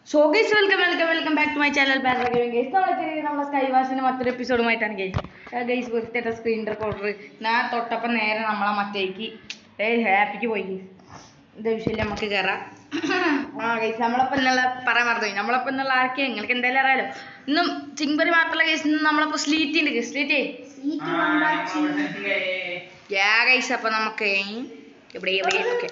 So guys welcome welcome welcome back to my channel bank guys നമ്മളെ നമ്മളെ sky വാസിന്റെ മറ്റൊരു എപ്പിസോഡുമായിട്ടാണ് ഗൈസ് ഗൈസ് വൃത്തിയായിട്ട സ്ക്രീൻ റെക്കോർഡർ ഞാൻ തൊട്ടപ്പം നേരെ നമ്മളെ മറ്റേക്ക് ഏ ഹാപ്പിക്ക് പോയി ഗൈസ് ഇത് വിഷയം നമുക്ക് കയറാം ആ ഗൈസ് നമ്മളപ്പം എന്നുള്ള പറയാൻ മറന്നു പോയി നമ്മളപ്പം എന്നുള്ള ആർക്കെ നിങ്ങൾക്ക് എന്തായാലും അറിയാലോ ഇന്നും ചിങ്ബറി മാത്രമല്ല ഗൈസ് ഇന്ന് നമ്മളപ്പോൾ സ്ലീറ്റ് ഉണ്ട് ഗൈസ് സ്ലീറ്റേ യാ ഗൈസ് അപ്പം നമുക്ക് ഇവിടെ ഇവിടെ ഓക്കെ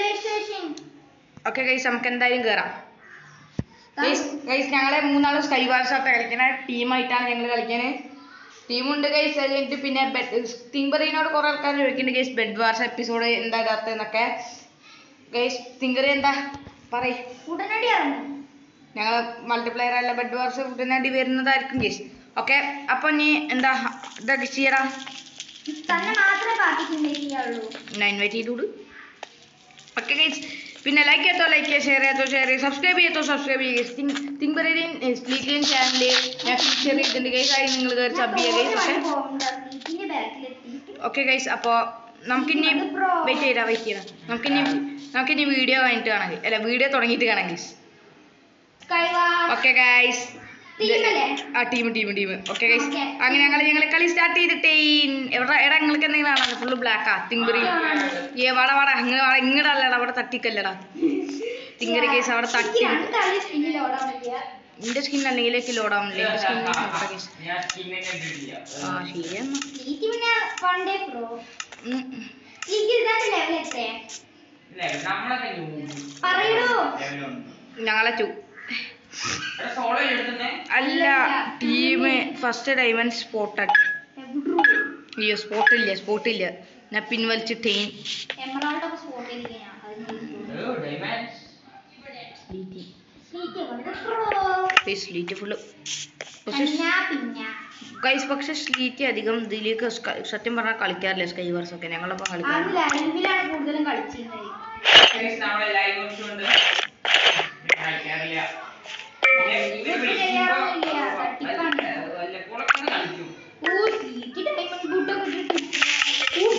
ഓക്കെ ഗൈസ് നമുക്ക് എന്തായാലും കയറാം ഗൈസ് ഗൈസ് ഞങ്ങളെ മൂന്നാളും സ്കൈ വാർസായിട്ട് കളിക്കണ ടീമായിട്ടാണ് ഞങ്ങൾ കളിക്കുന്നത് ടീമുണ്ട് ഗൈസ് അത് കഴിഞ്ഞിട്ട് പിന്നെ ബെഡ് തിങ്കറിനോട് കുറെ ആൾക്കാർ ചോദിക്കുന്നുണ്ട് ഗൈസ് ബെഡ് വാർസ് എപ്പിസോഡ് എന്താ ഇടാത്തതെന്നൊക്കെ ഗൈസ് തിങ്കറി എന്താ പറയ് ഉടനടി ഇറങ്ങും ഞങ്ങൾ മൾട്ടിപ്ലെയർ അല്ല ബെഡ് വാർസ് ഉടനടി വരുന്നതായിരിക്കും ഗൈസ് ഓക്കെ അപ്പോൾ നീ എന്താ ഇതൊക്കെ ചെയ്യടാ തന്നെ മാത്രമേ പാർട്ടിസിപ്പേറ്റ് ചെയ്യാവുള്ളൂ ഞാൻ ഇൻവൈറ്റ് ചെയ്തോട് ഓക്കെ ഗൈസ് പിന്നെ ലൈക്ക് ചെയ്തോ ലൈക്ക് ചെയ്യുക ഷെയർ ചെയ്തോ ഷെയർ ചെയ്യുക സബ്സ്ക്രൈബ് ചെയ്തോ സബ്സ്ക്രൈബ് ചെയ്യുക തിങ്ക് ബറേഡിയൻ സ്പ്ലീറ്റിയൻ ചാനലിൽ ഞാൻ ഫീച്ചർ ചെയ്തിട്ടുണ്ട് ഗൈസ് ആയി നിങ്ങൾ കയറി സബ് ചെയ്യുക ഗൈസ് ഓക്കെ ഇതിന്റെ ബാക്കിലെത്തി ഓക്കെ ഗൈസ് അപ്പോൾ നമുക്കിനി വെയിറ്റ് ചെയ്യടാ വെയിറ്റ് ചെയ്യണം നമുക്കിനി നമുക്കിനി വീഡിയോ കഴിഞ്ഞിട്ട് കാണാം guys. അല്ല വീഡിയോ തുടങ്ങിയിട്ട് കാണാം ഗൈസ് ഓക്കെ ഗൈസ് ടീമല്ലേ? ആ team team team okay guys Okay. അങ്ങനെ ഞങ്ങൾ ഞങ്ങൾ കളി സ്റ്റാർട്ട് ചെയ്തിട്ടേ എവിടെ എടാ നിങ്ങൾക്ക് എന്തെങ്കിലും കാണാൻ ഫുള്ള് ബ്ലാക്കാ തിങ്കറി ഏ വാടാ വാടാ ഇങ്ങനെ വാടാ ഇങ്ങടല്ലടാ അവിടെ തട്ടിക്കല്ലടാ തിങ്കറി കേസ് അവിടെ തട്ടി സ്പിന്നിൽ ഓടാൻ പറ്റിയ എന്റെ സ്കിൻ അല്ലെങ്കിലേക്ക് ലോഡാവുന്നില്ല എന്റെ സ്കിൻ കേസ് ഞാൻ സ്കിന്നെ കണ്ടിട്ടില്ല ആ ശരിയെന്നാ ലീക്ക് പിന്നെ പണ്ടേ പ്രോ ഉം, ഉം. ലീക്ക് ഇതാണ് ലെവൽ എത്രേ ഇല്ല നമ്മളൊക്കെ പറയൂ. ഞങ്ങളെ ടു സോളോ എടുക്കുന്നേ അല്ല ടീം ഫസ്റ്റ് ഡയമണ്ട് സ്പോട്ടഡ് അയ്യോ സ്പോട്ട് ഇല്ല സ്പോട്ട് ഇല്ല ഞാൻ പിൻവലിച്ചിട്ടേ എമറാൾഡ് ഒക്കെ സ്പോട്ട് ചെയ്തിരിക്കുകയാണ് അത് ഡൈമാൻഡ് ലീക്ക് കൊണ്ട് പ്രോ സ്ലീറ്റ് ഫുള്ള് പക്ഷെ പിന്നെ പിന്നെ ഗൈസ് പക്ഷെ സ്ലീറ്റ് അധികം ഇതിലേക്ക് സ്ക- സത്യം പറഞ്ഞാൽ കളിക്കാറില്ല സ്കൈ വർസ് ഒക്കെ ഞങ്ങളൊപ്പം അത് കളിക്കാറില്ല ലൈവിലാണ് കൂടുതലും കളിച്ചിരുന്നത് നമ്മളെ ലൈവ് വെച്ചുകൊണ്ട് കളിക്കാറില്ല ഇപ്പൊ ചെയ്യാറൊന്നുമില്ല, തട്ടിപ്പാണ്. വല്ലപ്പോഴൊക്കെ കളിക്കും ഓ ലീക്ക് ഡയമണ്ട് ബൂട്ടൊക്കെ ഇട്ടിട്ട് ഓ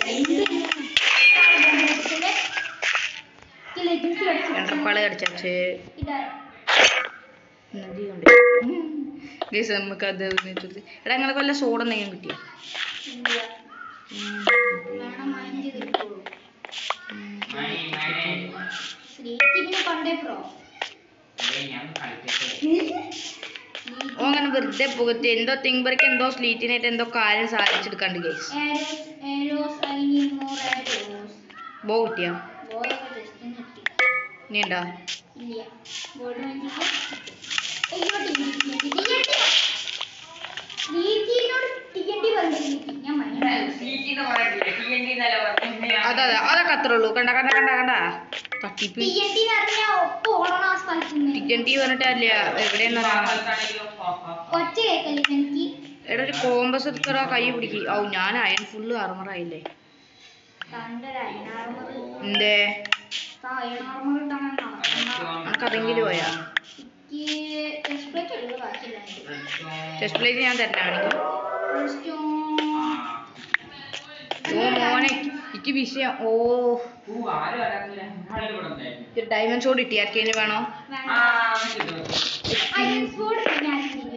ലെഗിൻസ് രണ്ടരപ്പാള് കടിച്ചേ ഇതാ നദി കൊണ്ട് ഗൈസ് നമുക്ക് അത് വെച്ചിട്ട് എടാ ഞങ്ങൾക്ക് വല്ല സോഡ എന്തെങ്കിലും കിട്ടിയോ ഇല്ല. വേണം മൈൻഡ് കിട്ടുള്ളൂ മൈ മൈ ലീക്ക് പിന്നെ പണ്ടേ പ്രോ ഞാൻ കളിക്കട്ടെ ഓ അങ്ങനെ വെറുതെ പുകത്തി എന്തോ തിങ്ബറിക്ക് എന്തോ സ്ലീറ്റിനായിട്ട് എന്തോ കാര്യം സാധിച്ചെടുക്കാണ്ട് guys arrows arrows I need more arrows bow കിട്ടിയോ ബോയൊക്കെ ജസ്റ്റ് കിട്ടി നീ ഉണ്ടാ ഇല്ല ഗോൾഡ് വാങ്ങിക്കോ അയ്യോ ലീക്കിനോട് ടിക്കണ്ടി പറഞ്ഞു ഞാൻ മൈൻഡ് സ്ലീറ്റിന്ന് പറഞ്ഞിട്ടില്ല ടി എൻ ഡി എന്നല്ല പറഞ്ഞത് അതെ അതെ അതൊക്കെ അത്രേ ഉള്ളൂ കണ്ട കണ്ട കണ്ട കണ്ട തട്ടിപ്പ് ടിക്കണ്ടി പറഞ്ഞ ഒപ്പ് ഓടണം ആ സ്ഥലത്ത് നിന്ന് ടിക്കൻ ടീ പറഞ്ഞിട്ടല്ല എവിടെയെന്നാ ഒച്ച കേക്കല്ലേ എനിക്ക് എടാ ഒരു കോമ്പസ് എടുത്തടാ കൈ പിടിക്ക് ഔ ഞാൻ അയൺ ഫുള്ള് ആർമറായില്ലേ തന്റെ ഒരു അയണാർമർ എന്തേ അയണാർമർ ഇട്ടാണ് നമുക്ക് അതെങ്കിലും പോയാ എനിക്ക് എക്സ്പ്ലേറ്റ് ഉള്ളത് ബാക്കിയില്ല ചെസ്റ്റ് പ്ലേറ്റ് ഞാൻ തരണാണെങ്കിൽ ഓ മോനെ എനിക്ക് വിഷയം ഓ ആരും അറിയാത്തില്ല ആരും ഇവിടെ ഉണ്ടായിരുന്നു ഒരു ഡയമണ്ട് ഷോട്ട് കിട്ടി ആർക്കേലും വേണോ ആ കിട്ടും അയൺ സ്പോർട് ഞാൻ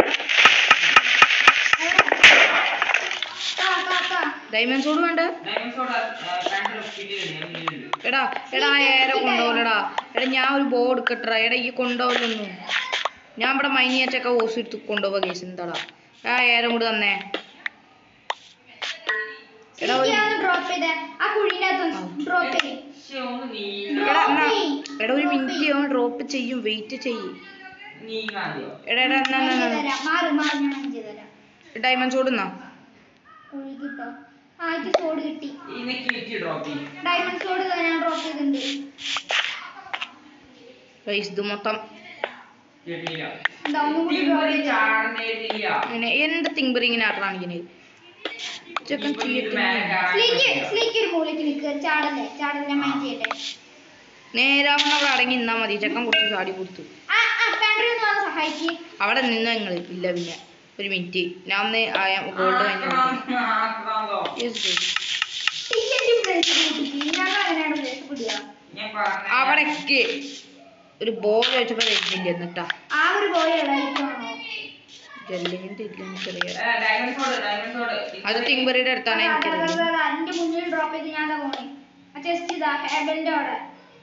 ഡയമണ്ട് ഷോട്ട് വേണ്ട ഡയമണ്ട് സോഡ പാൻറ് സ്കില്ലുണ്ട് എടാ എടാ ഏറെ കൊണ്ടുപോകലടാ എടാ ഞാൻ ഒരു ബോ എടുക്കട്ടെടാ എടാ ഈ കൊണ്ടുപോകലൊന്നും ഞാൻ ഇവിടെ മൈനിയാറ്റൊക്കെ ഓസ് എടുത്ത് കൊണ്ടുപോവാ കേസ് എന്താടാ ആ ഏറെ കൂടെ തന്നേ എടാ ഒരു ഡ്രോപ്പ് ചെയ്ത ആ കുഴീനകത്ത് ഡ്രോപ്പ് ചെയ്യും പക്ഷെ ഒന്ന് നീ എടാ എന്നാ എടാ ഒരു മിനിറ്റ് അവൻ ഡ്രോപ്പ് ചെയ്യും വെയിറ്റ് ചെയ്യും നീ കാണിയോ എടാ എടാ എന്നാ എന്നാ, എന്നാ തരാം മാറി മാറി ഞാൻ അഞ്ച് തരാം ഡയമണ്ട് ഷോട്ട് എന്നാ കുഴി കിട്ടോ ആയിട്ട് സോഡ് കിട്ടി ഈ നെക്കി വെച്ച് ഡ്രോപ്പ് ചെയ്യും ഡയമണ്ട് സോഡ് ഞാൻ ഡ്രോപ്പ് ചെയ്തിട്ടുണ്ട് ഗൈസ് ഇത് മൊത്തം കിട്ടിയില്ല എന്താ ഒന്നും കൂടി ഡ്രോപ്പ് ചെയ്ത് ചാടുന്നില്ല ഇങ്ങനെ എന്ത് തിങ്ബറി ഇങ്ങനെ ആട്ടാണിങ്ങനെ ചെക്കൻ ചെയ്യട്ടെ സ്ലീക്ക് സ്ലീക്ക് ഒരു മൂലയ്ക്ക് നിൽക്കുക ചാടല്ലേ ചാടല്ലേ മൈൻഡ് ചെയ്യട്ടെ നേരാവണ്ണം അവിടെ അടങ്ങി നിന്നാ മതി ചെക്കൻ കുറച്ച് ചാടി കൊടുത്തു ആ ആ പാൻഡറി ഒന്ന് വന്ന് സഹായിക്ക് അവിടെ നിന്ന് നിങ്ങൾ ഇല്ല പിന്നെ ഒരു മിനിറ്റ് ഞാൻ ഒന്ന് ഗോൾഡ് വാങ്ങി Yes, yes. ടിക്കറ്റ് ബ്രേസ് കൂട്ടിക്ക് ഞാൻ അങ്ങനെയാണ് ബ്രേസ് പിടിക്കുക ഞാൻ പറഞ്ഞു അവിടേക്ക് ഒരു ബോൾ ചോദിച്ചപ്പോ വരുന്നില്ല എന്നിട്ടാ ആ ഒരു ബോയ് എവിടെയാണോ ജെല്ലിങ്ങിന്റെ ഇല്ല എനിക്കറിയാം ഡയമണ്ട് സോഡ് ഡയമണ്ട് സോഡ് അത് ടിംബറിയുടെ അടുത്താണ് എനിക്കറിയില്ല എന്റെ മുന്നിൽ ഡ്രോപ്പ് ചെയ്ത് ഞാൻ പോണേ ആ ചെസ്റ്റ് ഇതാ ഹെബലിന്റെ അവിടെ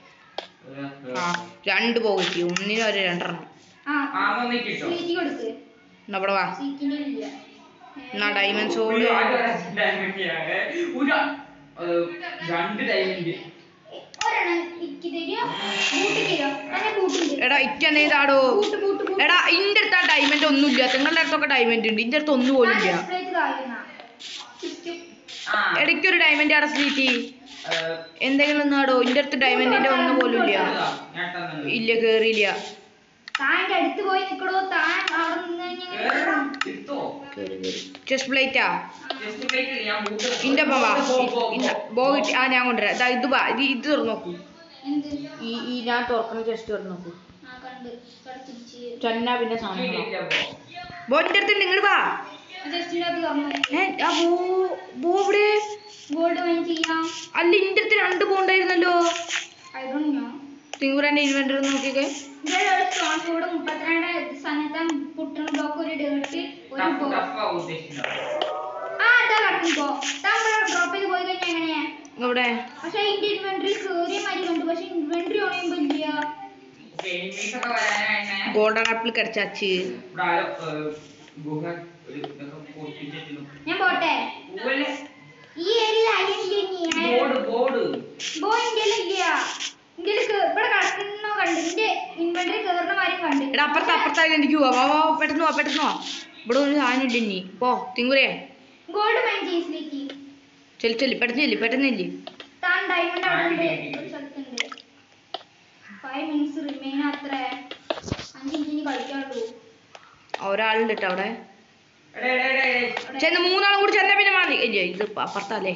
ആ രണ്ട് ബോ കിട്ടി ഒന്നിനും ഒരു രണ്ടെണ്ണം ആ ആ വന്ന് കിട്ടോ സീറ്റി കൊടുക്ക് എന്നാ ഇവിടെ വാ സീറ്റിന്റെ ഇല്ല എന്നാ ഡയമണ്ട് സോഡ് ഒരു ഡയമണ്ട് ഒരു ഏഹ്, രണ്ട് ഡയമണ്ട് ഒരെണ്ണം ഇക്ക് തരുമോ ബൂട്ട് തരുമോ തന്നെ ബൂട്ടുണ്ട് എടാ ഇറ്റന്നെ ഇതാടോ ബൂട്ട് ബൂട്ട് ബൂട്ട് എടാ ഇന്റെ അടുത്ത് ആ ഡയമണ്ട് ഒന്നുമില്ല നിങ്ങളുടെ അടുത്തൊക്കെ ഡയമണ്ട് ഉണ്ട് ഇന്റെ അടുത്ത് ഒന്നും പോലും ഇല്ല ഡിസ്പ്ലേക്ക് താഴുന്ന ചുറ്റും ആ ഇടയ്ക്കൊരു ഡയമണ്ട് അവിടെ സ്ലീറ്റി ഏഹ്, എന്തെങ്കിലും ഒന്നാടോ ഇന്റെ അടുത്ത് ഡയമണ്ടിന്റെ ഒന്നും പോലും ഇല്ല ഇതാ, ഞാൻ തന്നത്. ഇല്ല കേറിയില്ല താൻ്റെ അടുത്ത് പോയി നിൽക്കടോ താൻ അവിടെ നിന്ന് കേറണം, എടുത്തോ. ചെസ്റ്റ് പ്ലേറ്റാ Just wait, ഞാൻ boot എടുത്തു. ഇന്റെ ഒപ്പം വാ പോ, പോ, പോ. ബോ കിട്ടി ആ ഞാൻ കൊണ്ടുവരാം ദാ ഇത് വാ ഇത് ഇത് തുറന്നു നോക്കൂ എന്ത് ഈ ഈ ഞാൻ തുറക്കുന്ന ചെസ്റ്റ് തുറന്നു നോക്കൂ ആ കണ്ട് കടത്തിച്ച് ചെന്നാ പിന്നെ സാധനം ഇല്ല, പോ. ബോന്റെ അടുത്ത് നിങ്ങൾ വാ ജസ്റ്റിന്റെ അത് തുറന്നു ഏ ആ ബോ ബോ ഇവിടെ ഗോൾഡ് വൈൻ ചെയ്യാം അല്ല ഇന്റെ അടുത്ത് രണ്ട് ബോ ഉണ്ടായിരുന്നല്ലോ ഐ ഡോണ്ട് നോ തിങ്കുറന്റെ ഇൻവെന്റർ നോക്കിക്കേ ഇവിടെ ഒരു സ്റ്റോൺ ഫോർഡ് മുപ്പത്തിരണ്ട് സമയത്ത് പുട്ടണ ബ്ലോക്ക് ഒരു ഡേർട്ട് ഒരു Tough, ബോ tough ആ ഉദ്ദേശിക്കുന്നത്. ആ അതാ കട്ടിപ്പോ താൻ ഡ്രോപ്പ് ചെയ്ത് പോയി കഴിഞ്ഞാൽ എങ്ങനെയാ ഇവിടെ പക്ഷെ അതിന്റെ ഇൻവെന്ററി കേറിയ മാതിരി കണ്ടു പക്ഷെ ഇൻവെന്ററി ഓണയുമ്പോ ഇല്ല Okay, enemies ഒക്കെ വരാനായിട്ട് ഗോൾഡൻ ആപ്പിൾ കടിച്ചാച്ച് ഇവിടെ ആരോ, ഏഹ്, ഗുഹ ഒരു ഇതൊക്കെ പൊട്ടിച്ചിട്ടിരുന്നു. ഞാൻ പോട്ടെ പൂവല്ലേ? ഈ ഏരിയയിൽ ആയില്ലേ ബോർഡ് ബോർഡ് ബോ ഇന്ത്യയിൽ ഇല്ല ഇന്ത്യയിൽ ഇവിടെ കിടക്കുന്നോ കണ്ട് ഇന്റെ ഇൻവെന്ററി കേറുന്ന മാതിരി കണ്ട് എടാ അപ്പുറത്ത് അപ്പുറത്തായി എനിക്ക് പോവാ വാ വാ പെട്ടെന്ന് വാ പെട്ടെന്ന് വാ ഇവിടെ ഒരു സാധനം ഇല്ല ഇനി പോ തിങ്കുറേ ഗോൾഡ് മൈൻ ചെയ്സിലേക്ക് ചെല്ലി ചെല്ലി പെട്ടെന്ന് ചെല്ലി പെട്ടെന്ന് ചെല്ലി താൻ ഡയമണ്ട് അവിടെ ഉണ്ട് ആ, ഇല്ല, ഒരു സ്ഥലത്തുണ്ട് ഫൈവ് മിനിറ്റ്സ് റിമെയിൻ അത്ര അഞ്ച് മിനിറ്റിന് കളിക്കാനുള്ളൂ ഒരാളുണ്ട് കേട്ടോ അവിടെ എടേ, എടേ, എടേ, എടേ. ചെന്ന് മൂന്നാളും കൂടി ചെന്നാ പിന്നെ മതി അയ്യോ ഇത് അപ്പുറത്തല്ലേ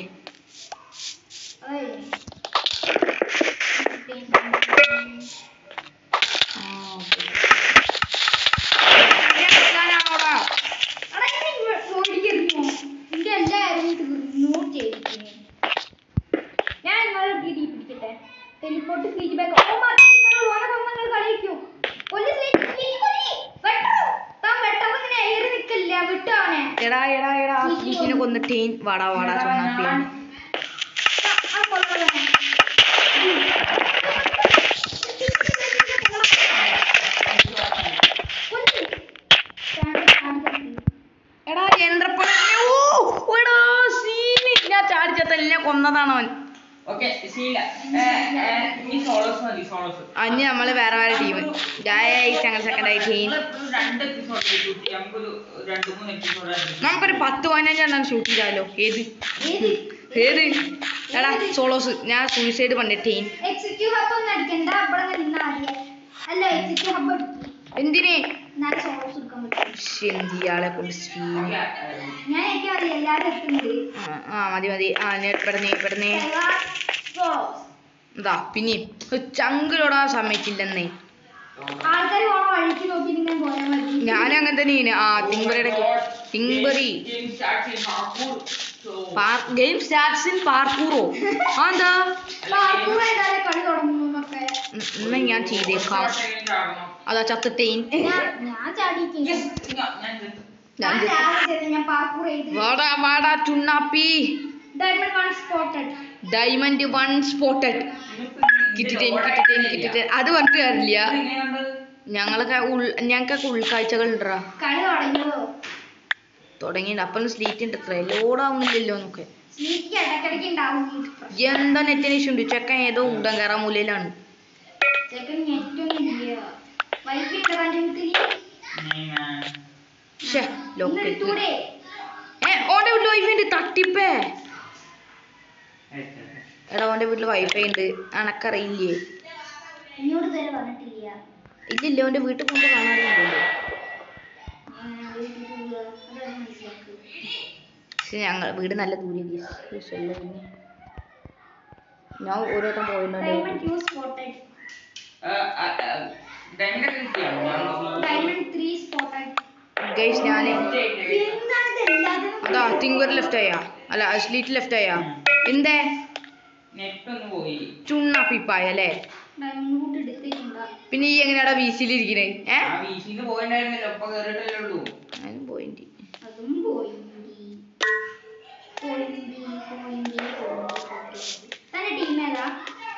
അതെ ആ, ഓക്കേ. ഏ, ഞാനാണോടാ? അവിടെ ഇങ്ങനെ ഓടിക്കുന്നു എന്റെ എല്ലാവരും തീർന്നു ചെയ്തിരിക്കുന്നു ഞാൻ നിങ്ങളെ പിടി പിടിക്കട്ടെ ടെലിപ്പോർട്ട് ഫീഡ്ബാക്ക് ഓ മാറ്റി നിങ്ങൾ ഓനെ കൊന്നങ്ങൾ കളിക്കും കൊല്ലി സ്ലീറ്റ് സ്ലീറ്റ് കൊല്ലി വെട്ടോ താൻ വെട്ടപ്പോ ഇങ്ങനെ ഏറി നിൽക്കില്ല വിട്ടോനെ എടാ എടാ എടാ ആ സ്ലീറ്റിനെ കൊന്നിട്ടേ വാടാ വാടാ ചൊന്നാപ്പി ആ കൊല്ലണേ എടാ യന്ത്രപ്പണ ഓ എടാ സീന് ഞാൻ ചാടിച്ചെന്നെ കൊന്നതാണ് അവൻ Okay, ശീല. ഏഹ്, ഏഹ്, ഇനി solos മതി, solos. അഞ്ഞ് നമ്മള് വേറെ വേറെ ടീം ഗായ്സ് ഞങ്ങൾ സെക്കൻഡ് ആയി ടീം നമ്മള് രണ്ട് episode shoot ചെയ്യാം. നമുക്കൊരു രണ്ട് മൂന്ന് episode ആയിട്ട് നമുക്കൊരു പത്ത് പതിനഞ്ചെണ്ണം ഷൂട്ട് ചെയ്താലോ ഏത് ഏത് ഏത് എടാ സോളോസ് ഞാൻ സൂയിസൈഡ് പണ്ടിട്ടേൻ എക്സിക്യൂട്ട് ഹബ് ഒന്നും അടിക്കണ്ട അവിടെ നിന്നാ ആദ്യം അല്ല എക്സിക്യൂട്ട് ഹബ് അടിക്കും എന്തിനെ എന്നാലും സോളോസ് എടുക്കാൻ പറ്റും എന്തിയാളെ കൊണ്ട് സീന് Okay, ഏഹ്, ഞാൻ എനിക്കറിയാം എല്ലാവരും എത്തുന്നുണ്ട് ആ, ആ മതി മതി ആ ഞാൻ പെടന്നേ പെടന്നേ സോളോസ് എന്താ പിന്നെ ചങ്കിലോടാൻ സമ്മതിച്ചില്ലെന്നേ ആൾക്കാർ പോണ വഴിക്ക് നോക്കി ഇങ്ങനെ പോയാൽ മതി ഞാൻ അങ്ങനെ തന്നെയാണ് ആ തിങ്ബറിയുടെ തിങ്ബറി Game starts in parkour. So, game starts in പാർക്കൂറോ ആ എന്താ പാർക്കൂർ ചെയ്താലേ കളി തുടങ്ങുന്നൊക്കെ ഉം, എന്നാ ഞാൻ ചെയ്തേക്കാം first second ആകണം. അതാ ചത്തട്ടേൻ ഞാൻ ഞാൻ ചാടിയിട്ടില്ല Yes, ഞാൻ ഞാൻ ചെയ്തു. ഞാൻ ഞാൻ ചാടി ചെയ്ത് ഞാൻ പാർക്കൂർ ചെയ്ത് വാടാ വാടാ ചുണ്ണാപ്പി diamond one spotted diamond one spotted കിട്ടിട്ടേൻ കിട്ടിട്ടേൻ കിട്ടിട്ടേൻ അത് പറഞ്ഞിട്ട് കാര്യമില്ല ഇതെങ്ങനെ കണ്ടത്? ഞങ്ങളൊക്കെ ഉൾ ഞങ്ങൾക്കൊക്കെ ഉൾക്കാഴ്ചകൾ ഉണ്ടറാ കളി തുടങ്ങിയോ തുടങ്ങിയിട്ട് അപ്പം സ്ലീറ്റ് ഉണ്ട് എത്ര ലോഡാവുന്നില്ലല്ലോ എന്നൊക്കെ സ്നീക്ക് ഇടയ്ക്കിടയ്ക്ക് ഉണ്ടാവും ഈ പ്രശ്നം. എന്താ നെറ്റിന് ഇഷ്യൂ ഉണ്ട് ചെക്കൻ ഏതോ ഉണ്ടൻ കയറാൻ മൂലയിലാണ് ചെക്കൻ നെറ്റൊന്നും ഇല്ല വൈഫൈ ഉണ്ട് തന്റെ വീട്ടിൽ ഞാൻ ഷേ ഇന്ന് ലോക്ക് എടുത്തൂടെ ഏ ഓന്റെ വീട്ടിൽ വൈഫൈ ഉണ്ട് തട്ടിപ്പേ എടാ ഓന്റെ വീട്ടിൽ വൈഫൈ ഉണ്ട് അനക്കറിയില്ലേ എന്നോട് ഇതുവരെ പറഞ്ഞിട്ടില്ല ഇല്ലില്ല ഓന്റെ വീട്ടിൽ കൊണ്ട് കാണാറില്ലല്ലോ ഞാൻ വീട്ടിൽ പോവുക അതാണ് മനസ്സിലാക്കുക പക്ഷെ ഞങ്ങൾ വീട് നല്ല ദൂരെ ഞാൻ ഓരോ വട്ടം പോയിരുന്നോ ഡയമണ്ട് ടു സ്പോട്ടഡ് ഡയമണ്ട് ഒക്കെ കിട്ടിയാണോ ഞാൻ ഡയമണ്ട് ത്രീ സ്പോട്ടഡ് ഗൈസ് ഞാൻ എന്താണ് ഇതെല്ലാതും അതാ തിങ്കൂർ ലെഫ്റ്റ് ആയാ അല്ല സ്ലീറ്റ് ലെഫ്റ്റ് ആയാ എന്തേ നെറ്റ് ഒന്ന് പോയി ചുണ്ണാപ്പിപ്പായ അല്ലേ ഡയമണ്ട് കൂട്ട് എടുത്തിട്ടുണ്ടോ പിന്നെ ഈ എങ്ങനെയാടാ വീസിലിരിക്കണേ ഏ ആ വീശിന്ന് പോയിണ്ടായിരുന്നല്ലോ ഇപ്പൊ കേറിട്ടല്ലേ ഉള്ളൂ അതിന് പോയിന്റ് അതും പോയി പോയിന്റി പോയിന്റി തന്റെ ടീം ഏതാ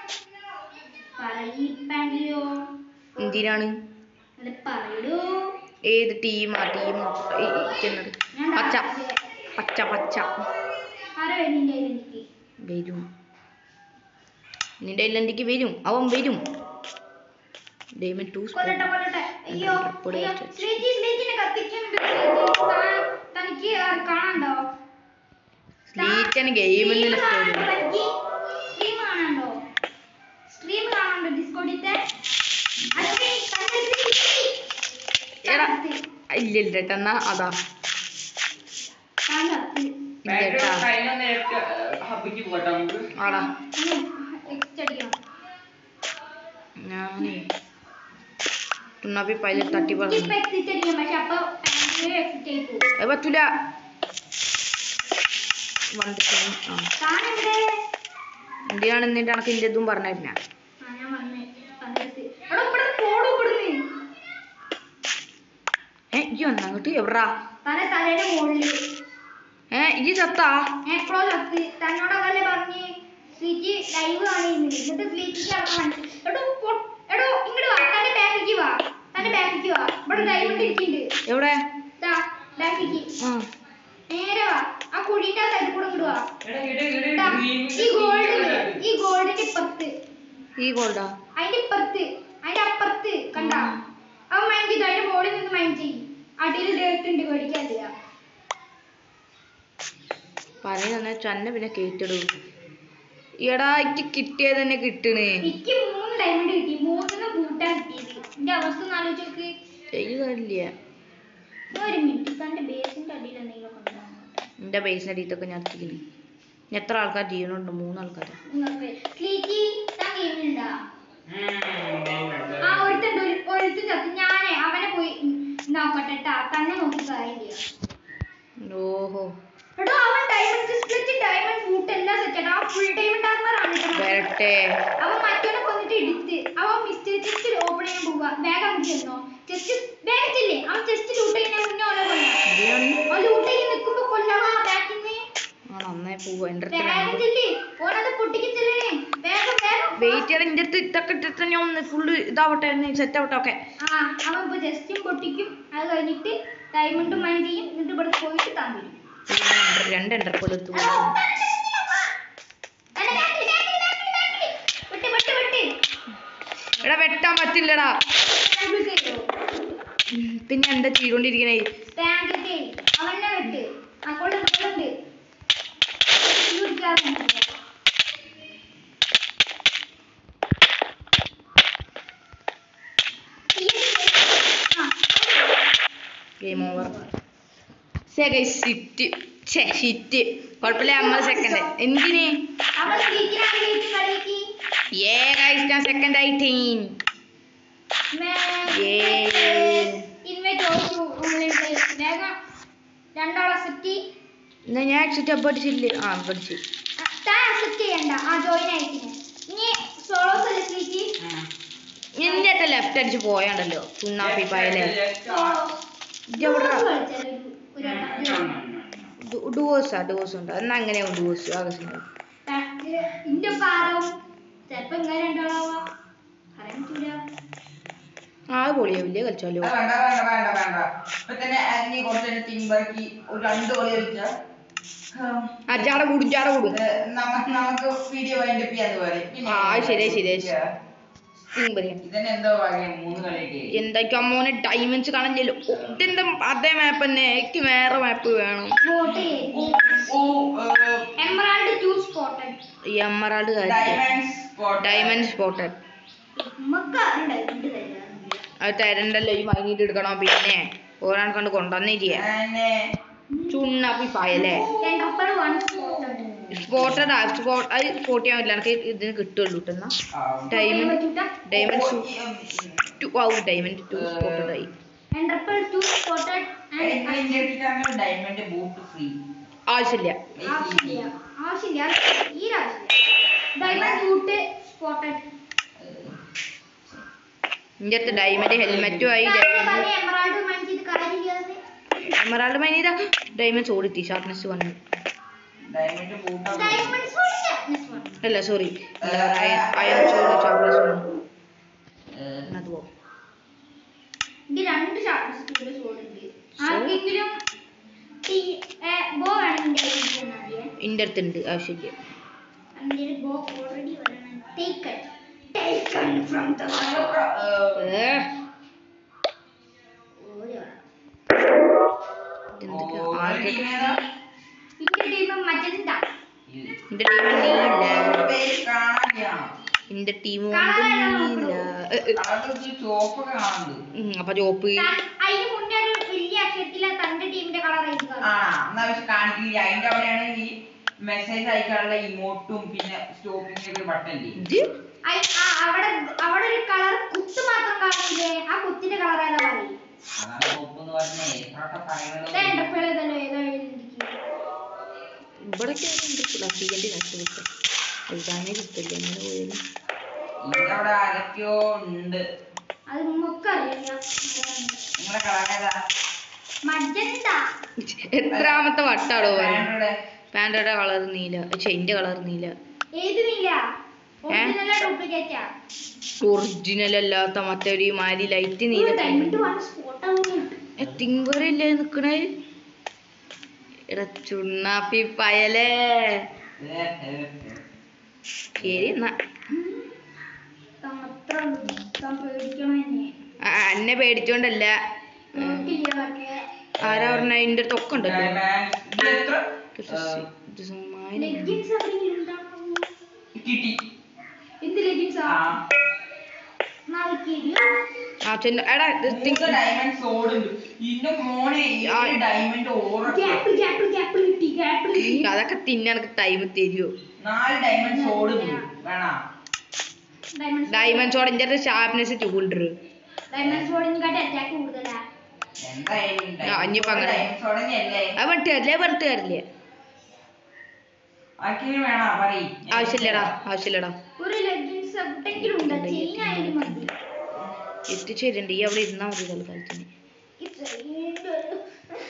പറയിപ്പോ എന്തിനാണ് അത് പറയടോ ഏത് ടീമാ ടീം ഇരിക്കുന്നത് ഞാൻ പച്ച ഡാർക്ക് പച്ച പച്ച ആരാ വരുന്നില്ല എനിക്ക് വരും നിന്റെ ഇല്ലെന്തിക്ക് വരും അവൻ വരും ഡയമണ്ട് ടു കൊല്ലട്ടെ കൊല്ലട്ടെ അയ്യോ ഇപ്പോൾ അയ്യോ വെച്ച്. സ്ലേജി സ്ലേജിനെ കത്തിക്കുന്നുണ്ട് സ്ലേജി താൻ- തനിക്ക് അത് കാണണ്ടോ സ്ലീച്ചന് ഗെയിമിൽ നിന്ന് സ്ട്രീം കാണണ്ടോ സ്ട്രീം കാണണ്ടോ ഡിസ്കോഡിത്തെ എടാ ഇല്ല ഇല്ല കേട്ടോ എന്നാ അതാ ഇല്ല കേട്ടാ കഴിഞ്ഞ ഹബിക്ക് പോട്ടെ നമുക്ക് ആടാ അടിക്കണം ഞാനേ തുണ്ണാപ്പി പൈലറ്റ് തട്ടി പറഞ്ഞു ഇപ്പൊ എക്സിറ്റ് അടിക്കാം പക്ഷെ അപ്പൊ എക്സിറ്റ് ആയി പോകും അത് പറ്റൂല വന്നിട്ട് ആ താനെവിടെ എന്തിനാണ് എന്നിട്ട് എനക്ക് ഇന്റെ ഇതും പറഞ്ഞിരുന്ന ആ ഞാൻ വന്ന് വന്നിട്ട് എടാ ഇവിടെ പോടും ഇവിടുന്ന് ഏ ഈ വന്ന അങ്ങോട്ട് എവിടാ തന്റെ തലയുടെ മുകളില് ഏ ഈ ചത്താ എപ്പോഴോ ചത്ത് തന്നോടൊക്കെ പറഞ്ഞ് സ്വിച്ച് ലൈവ് കാണിരുന്നു എന്നിട്ട് സ്വിച്ചിക്ക് ഇറക്കാൻ എടോ പൊ- എടോ ഇങ്ങോട്ട് വാ തന്റെ ബാക്കിക്ക് വാ തന്റെ ബാക്കിക്ക് വാ ഇവിടെ ഡയമണ്ട് ഇരിക്കുന്നുണ്ട് എവിടെ ദാ ബാക്കിക്ക് ആ നേരെ വാ ആ കുഴിന്റെ ആ സൈഡിൽ കൂടെ ഇങ്ങോട്ട് വാ എടാ, ഇട്, ഇട്, ദാ, green ഈ ഗോൾഡ് green ഈ ഗോൾഡിന്റെ ഇപ്പുറത്ത് ഈ ഗോൾഡാ അതിന്റെ ഇപ്പുറത്ത് അതിന്റെ അപ്പുറത്ത് കണ്ട അവൻ മൈൻഡ് ചെയ്തു അതിന്റെ ബോളിൽ നിന്ന് മൈൻഡ് ചെയ്യും അടിയിൽ ഡേർട്ട് ഉണ്ട് പേടിക്കാതില്ല പറയുന്ന ചന്ന പിന്നെ കേട്ടിടൂ എടാ എനിക്ക് കിട്ടിയത് തന്നെ കിട്ടണേ എനിക്ക് മൂന്ന് ഡയമണ്ട് കിട്ടി മൂന്നിനും ബൂട്ടാ കിട്ടിയത് എന്റെ അവസ്ഥ ഒന്ന് ആലോചിച്ച് നോക്ക് ചെയ്തില്ല ഒരു മിനിറ്റ് തന്റെ ബേസിന്റെ അടിയിൽ എന്തെങ്കിലും കൊണ്ടുപോകാൻ എന്റെ ബേസിന്റെ അടിയിലൊക്കെ ഞാൻ എത്തിക്കണേ എത്ര ആൾക്കാർ ജീവനുണ്ട് മൂന്നാൾക്കാരാ നിങ്ങൾക്ക് സ്ലീറ്റി താൻ ഗെയിമിലുണ്ടാ ഉം, ആ ഒരുത്തുണ്ട് ഒരു ഒരുത്ത് ചത്ത് ഞാനേ അവനെ പോയി നോക്കട്ടെ ട്ടാ തന്നെ നോക്കി കാര്യമില്ല ഓഹോ എടോ അവൻ ഡയമണ്ട് സ്പ്ലിറ്റ് ഡയമണ്ട് ബൂട്ട് എല്ലാം സെറ്റ് ആ ഫുൾ ഡയമണ്ട് ആർമർ ആണ് കേട്ടോ. വരട്ടെ അവൻ മറ്റവനെ കൊന്നിട്ട് എടുത്ത് അവൻ മിസ്റ്റർ ചെസ്റ്റ് ഓപ്പൺ ചെയ്യാൻ പോവാ വേഗം അങ്ങ് ചെന്നോ ചെസ്റ്റ് വേഗത്തില്ലേ അവൻ ചെസ്റ്റ് ലൂട്ട് ചെയ്യുന്ന മുന്നേ ഓനെ കൊല്ലാം എന്തിനാണ് അവൻ ലൂട്ട് ചെയ്ത് നിൽക്കുമ്പോ കൊല്ലവാ ബാക്കിൽ നിന്ന് ആ നന്നായി പോവാ എന്റെ അടുത്ത് വേഗം രണ്ട് ചെല്ലേ ഓനത് പൊട്ടിക്ക് ചെല്ലണേ വേഗം വേഗം വെയിറ്റ് ചെയ്യണം എന്റെ അടുത്ത് ഇതൊക്കെ ഇട്ടിട്ട് ഞാൻ ഒന്ന് ഫുള്ള് ഇതാവട്ടെ സെറ്റ് ആവട്ടെ ഒക്കെ ആ അവൻ ഇപ്പൊ ജസ്റ്റും പൊട്ടിക്കും അത് കഴിഞ്ഞിട്ട് ഡയമണ്ടും മൈൻ ചെയ്യും എന്നിട്ട് ഇവിടെ പോയിട്ട് താൻ വരും രണ്ട് എൻ്റർപ്പോൾ എടുത്തു എടാ, തന്നെ back ല്, back ല്, back ല്, back ല്. വിട്ട് വിട്ട് വിട്ട് എടാ വെട്ടാൻ പറ്റില്ലടാ ബാങ്കിൽ കയറോ ഉം, പിന്നെ എന്താ ചെയ്തോണ്ടിരിക്കണേ ബാങ്കിൽ കയറി അവനെ വിട്ട് അങ്ങോട്ട് ഇവിടുണ്ട് ഗെയിം ഓവർ സേ ഗൈസ് സിറ്റ് ഛേ ഷിറ്റ് കുഴപ്പമില്ല നമ്മൾ സെക്കൻഡ് എന്തിന് അവൾ സ്പീക്കിനാണ് ജയിച്ച് കളിക്ക് ഏ ഗൈസ് ഞാൻ സെക്കൻഡ് ആയിട്ടീൻ ഇൻവൈറ്റ് ഓഫ് വേഗം രണ്ടാൾ അക്സെപ്റ്റ് എന്നാ ഞാൻ ആക്സിറ്റ് പഠിച്ചില്ലേ ആ പഠിച്ചു താൻ അക്സെപ്റ്റ് ചെയ്യണ്ട ആ ജോയിൻ ആയിട്ടിന് ഇനി സോളോ സെലിബ്രിറ്റി എന്റെ അടുത്ത് ലെഫ്റ്റ് അടിച്ച് പോയാണ്ടല്ലോ ചുണ്ണാപ്പി പായലേ സോളോ ഇതെവിടാ കളിച്ചാലോ ഒരു വട്ടം ഡുവോസാ ഡുവോസ് ഉണ്ട് എന്നാ അങ്ങനെയാവും ഡുവോസ് ആകർഷിക്കുന്നത് ബാക്കില് ഇന്റെ പാറാവും ചെലപ്പോ ഇങ്ങനെ രണ്ടാളാവാ പറയാൻ പറ്റൂല ആ പൊളിയാവില്ലേ കളിച്ചാലോ ആ, വേണ്ട വേണ്ട വേണ്ട വേണ്ട ഇപ്പൊ തന്നെ ആന്റി കുറച്ചു തിങ്കളാക്കി ഒരു രണ്ട് കളി കളിച്ച ആ ജാട കൂടും ജാട കൂടും നമുക്ക് നമുക്ക് വീഡിയോ വൈൻഡപ്പ് ചെയ്യാന്ന് പറയും പിന്നെ ആ, ശരിയാ, ശരിയാ. ഉം, പറയാം ഇതന്നെ എന്തോ ഭാഗ്യം മൂന്ന് കളിയൊക്കെ എന്തൊക്കെ മോനെ ഡയമണ്ട്സ് കാണാനില്ലല്ലോ ഓ, ഇതെന്താ അതേ മാപ്പ് തന്നെ എനിക്ക് വേറെ മാപ്പ് വേണം വോട്ട് ഓ എമറാൾഡ് ടു സ്പോട്ടഡ് ഈ emerald diamond spot diamond spotted നമുക്ക് ഡയമണ്ട് തരാം അത് തരണ്ടല്ലോ ഈ വാങ്ങിയിട്ട് എടുക്കണം പിന്നെ ഓരാൾ കണ്ട് കൊണ്ടുവന്നേ ചെയ്യാം ചുണ്ണാപ്പി പായല്ലേ രണ്ടപ്പറ വൺ സ്പോട്ടഡ് സ്പോട്ടഡ് ആ സ്പോട്ട് അത് സ്പോട്ട് ചെയ്യാൻ പറ്റില്ല എനിക്ക് ഇതിന് കിട്ടുമല്ലോ കിട്ടുന്ന ഡയമണ്ട് ഡയമണ്ട് ടു ആ ഡയമണ്ട് ടു സ്പോട്ടഡ് ആയി ender pearl two spotted and diamond boot free ആവശ്യമില്ല ആവശ്യമില്ല ആവശ്യമില്ല ഈ ആവശ്യമില്ല ഡയമണ്ട് ബൂട്ട് സ്പോട്ടഡ് എൻ്റെ അടുത്ത് ഡയമണ്ട് ഹെൽമെറ്റും ആയി പറഞ്ഞ എമറാൾഡ് മൈൻഡ് കാര്യമില്ലാതെ എമറാൾഡ് മൈനീത ഡയമണ്ട് ഓടിത്തി ഷാർപ്നെസ് വന്നു ഡയമണ്ട് ബൂട്ടാ ഡയമണ്ട് സോഡ് ഷാർപ്നെസ് വന്നു അല്ല സോറി അയൺ സോഡ് ഷാർപ്നെസ് വന്നു അത് പോ ഇത് രണ്ട് ഷാർപ്നെസ് ടൂല് സോഡ് ഉണ്ട് ആർക്കെങ്കിലും ടീ- ഏ, ബോ വേണമെങ്കിൽ എൻ്റെ അടുത്തുണ്ട് ആവശ്യമില്ല അതിന്റെ ബോ ഓൾറെഡി വരണം ടേക്കൺ ടേക്കൺ ഫ്രം ദ ഏ, ഓടി വേണം ഇതെന്തൊക്കെയാ? ആകെ- ഇന്റെ ടീം മജന്ത എൻ്റെ ടീം നീല പേര് കാണാനില്ല എൻ്റെ ടീം കാണാനാണോ നീല ഏ, ഏ. അതൊക്കെ ചോപ്പൊക്കെ കാണുന്നുണ്ട് ഉം, അപ്പൊ ചോപ്പ് അതിന് മുന്നേ ഒരു വലിയ അക്ഷരത്തില് തന്റെ ടീമിന്റെ കളർ എഴുതുക ആ എന്നാ പക്ഷെ കാണിക്കില്ല അതിന്റെ അവിടെയാണ് ഈ മെസ്സേജ് അയക്കാനുള്ള ഇമോട്ടും പിന്നെ സ്റ്റോപ്പിംഗ് ഒക്കെ ബട്ടൺ ഇത് ഐ- ആ, അവിടെ അവിടെ ഒരു കളർ കുത്ത് മാത്രം കാണില്ലേ ആ കുത്തിന്റെ കളർ ഏതാ പറയും അതാണ് ചോപ്പ് എന്ന് പറഞ്ഞേ എത്രയൊക്കെ പറയണത് എന്റർപ്രൈൽ ഏതല്ലോ ഏതോ എഴുതിയിരിക്കുന്നത് ഇവിടൊക്കെ പ്ലാസ്റ്റിക്കിന്റെ കഷ്ടപ്പെട്ടു എഴുതാനേ കിട്ടില്ല അങ്ങനെ പോയാലും ഇതിന്റെ അവിടെ ആരൊക്കെയോ ഉണ്ട് അത് നമുക്കറിയില്ല നിങ്ങളെ കളർ ഏതാ മജന്ത എത്രാമത്തെ വട്ടാടോ പാൻറ്റയുടെ പാൻറ്റയുടെ കളർ നീല ചെയിന്റെ കളർ നീല ഏത് നീല ഒറിജിനൽ ഡ്യൂപ്ലിക്കേറ്റാ ഒറിജിനൽ അല്ലാത്ത മറ്റേ ഒരു മാരി ലൈറ്റ് നീല ഡയമണ്ട് വൺ സ്പോട്ട് ആവുന്നു തിങ്കറില്ലേ നിക്കണേ എടാ ചുണ്ണാപ്പി പയലേ ശരി എന്നാ അത്ര താൻ പേടിക്കണം എന്നെ ആ, എന്നെ പേടിച്ചോണ്ടല്ല നോക്കില്ല പക്ഷേ ആരാ പറഞ്ഞ അതിന്റെ തൊക്കെ ഉണ്ടല്ലോ ഇത് എത്ര ഇത് സി- ഇത് സുമ്മാരി. ലെഗിൻസ് എവിടെയെങ്കിലും ഉണ്ടാവും കിട്ടി എന്ത് ലെഗിൻസാ ആ നാളേക്ക് ആ ചെന്ന എടാ ഇത് തിങ്ക- മൂന്ന് ഡയമണ്ട് സോഡ് ഉണ്ട് ഇന്റെ മോനെ ആ. ഏഴ് ഡയമണ്ട് ഓറൊക്കെ ഗ്യാപ്പിൾ ഗ്യാപ്പിൾ ഗ്യാപ്പിൾ കിട്ടി ഗ്യാപ്പിൾ കിട്ടി അതൊക്കെ തിന്നാൻ ടൈം തരുമോ നാല് ഡയമണ്ട് സോഡ് വേണോ ഡയമണ്ട് ഡയമണ്ട് സോഡിന്റെ ഷാർപ്നെസ് ചൂണ്ടർ ഡയമണ്ട് ബോർഡിനെക്കാട്ടി അറ്റാക്ക് കൂടുതലാ എന്തായാലും ആ, ഇനിയിപ്പോ അങ്ങനെ. ഡയമണ്ട് സോഡ് തന്നെയല്ലേ അത് പറഞ്ഞിട്ടില്ലേ പറഞ്ഞിട്ടില്ലേ ആർക്കെങ്കിലും വേണോ പറയ് ആവശ്യമില്ലടാ ആവശ്യമില്ലടാ ഒരു ലെഗിൻസ് എവിടെയെങ്കിലും ഉണ്ടോ ചെയിൻ ആയാലും മതി എത്തിച്ചേരണ്ട് ഈ അവിടെ ഇരുന്നാ മതി തൽക്കാലത്തിന് ഈ ചെയിനിന്റെ ഒരു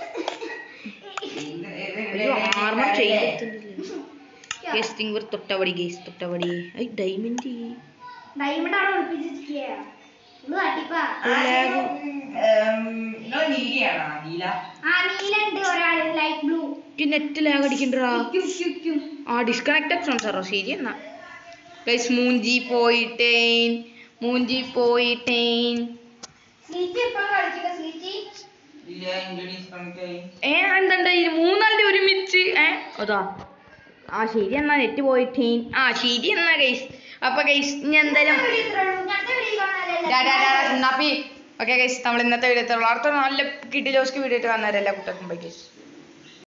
അയ്യോ ആർമർ ചെയ്തിട്ടില്ല ഗസ്റ്റിംഗ് ഒരു തൊട്ടവടി ഗേസ് തൊട്ടവടി ഐ ഡയമണ്ട് ഡയമണ്ട് അവിടെ ഒളിപ്പിച്ചിരിക്കുക ഇത് തട്ടിപ്പാ നിങ്ങൾ നീലയാണോ നീല ആ നീലുണ്ട് ഒരാള് ലൈറ്റ് ബ്ലൂ നെറ്റ് ലാഗ് അടിക്കണ്ടാ ക്യു ക്യു ക്യു ആ ഡിസ്കണക്റ്റഡ് സംസാറോ ശരി എന്നാ ഗൈസ് മൂഞ്ചി പോയിട്ടേൻ മൂഞ്ചി പോയിട്ടേൻ സ്ലീച്ചി എപ്പോഴും കളിക്കുക സ്ലീച്ചി ഇല്ല ഇംഗ്ലീഷ് കണക്കായി ഏ എന്താ ഈ മൂന്നാളുടെ ഒരുമിച്ച് ഏ അതാ ആ ശരി എന്നാ നെറ്റ് പോയിട്ടേൻ ആ ശരി എന്നാ ഗൈസ് അപ്പൊ ഗൈസ് ഇനി എന്തായാലും വീഡിയോ ഇത്രേ ഉള്ളൂ. അടുത്ത വീഡിയോ ഡാ, ഡാ, ഡാ, കാണാനല്ലേ സുണ്ണാപ്പി ഓക്കെ ഗൈസ് നമ്മൾ ഇന്നത്തെ വീഡിയോ നല്ല കിട്ടി ജോസ്ക്ക് വീഡിയോ ഇട്ട് വന്നവരെല്ലാ കുട്ടികൾക്കും ബൈ ഗൈസ്